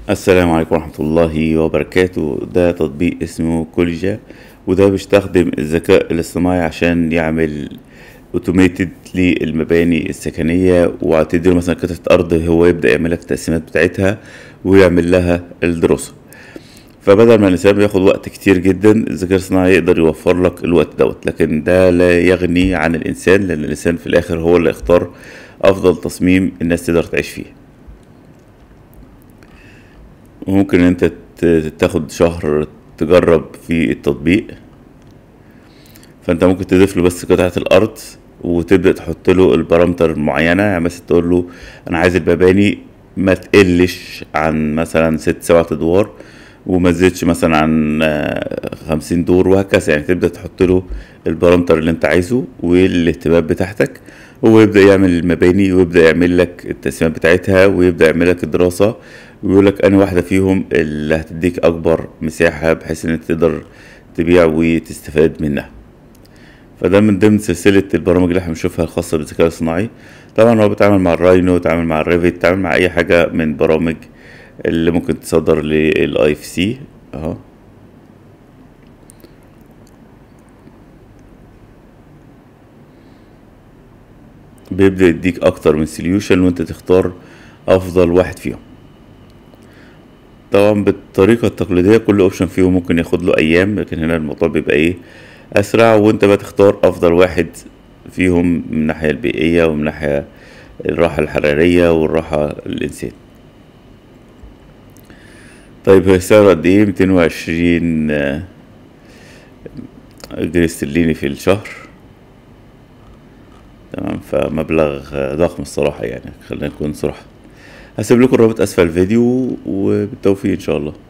السلام عليكم ورحمة الله وبركاته ده تطبيق اسمه كوليجا وده بيستخدم الذكاء الاصطناعي عشان يعمل اوتوميتد للمباني السكنية وتديله مثلا قطعة أرض هو يبدأ يعمل لك التقسيمات بتاعتها ويعمل لها الدراسة فبدل ما الإنسان بياخد وقت كتير جدا الذكاء الاصطناعي يقدر يوفر لك الوقت دوت لكن ده لا يغني عن الإنسان لأن الإنسان في الآخر هو اللي يختار أفضل تصميم الناس تقدر تعيش فيه وممكن ان انت ت- تاخد شهر تجرب في التطبيق فانت ممكن تضيف له بس قطعة الارض وتبدأ تحط له البارامتر معينة يعني مثلا تقول له انا عايز المباني ما تقلش عن مثلا ست سبعة ادوار وما تزيدش مثلا عن آه، خمسين دور وهكذا يعني تبدأ تحط له البارامتر اللي انت عايزه والاهتمامات بتاعتك هو يبدأ يعمل المباني ويبدأ يعمل لك التقسيمات بتاعتها ويبدأ يعمل لك الدراسة ويقول لك أنا واحدة فيهم اللي هتديك أكبر مساحة بحيث إن أنت تقدر تبيع وتستفاد منها فده من ضمن سلسلة البرامج اللي احنا بنشوفها الخاصة بالذكاء الصناعي طبعا هو بيتعامل مع الراينو بيتعامل مع الريفت بيتعامل مع أي حاجة من برامج اللي ممكن تصدر للاي اف سي اهو بيبدأ يديك أكتر من سوليوشن وأنت تختار أفضل واحد فيهم طبعا بالطريقة التقليدية كل اوبشن فيهم ممكن ياخد له أيام لكن هنا الموضوع بيبقى إيه أسرع وأنت بقى تختار أفضل واحد فيهم من الناحية البيئية ومن ناحية الراحة الحرارية والراحة الإنسان طيب هي سعره قد إيه ميتين وعشرين جنيه استرليني في الشهر تمام فمبلغ آه، ضخم الصراحة يعني خلينا نكون صراحة هسيب لكم الرابط أسفل الفيديو وبالتوفيق إن شاء الله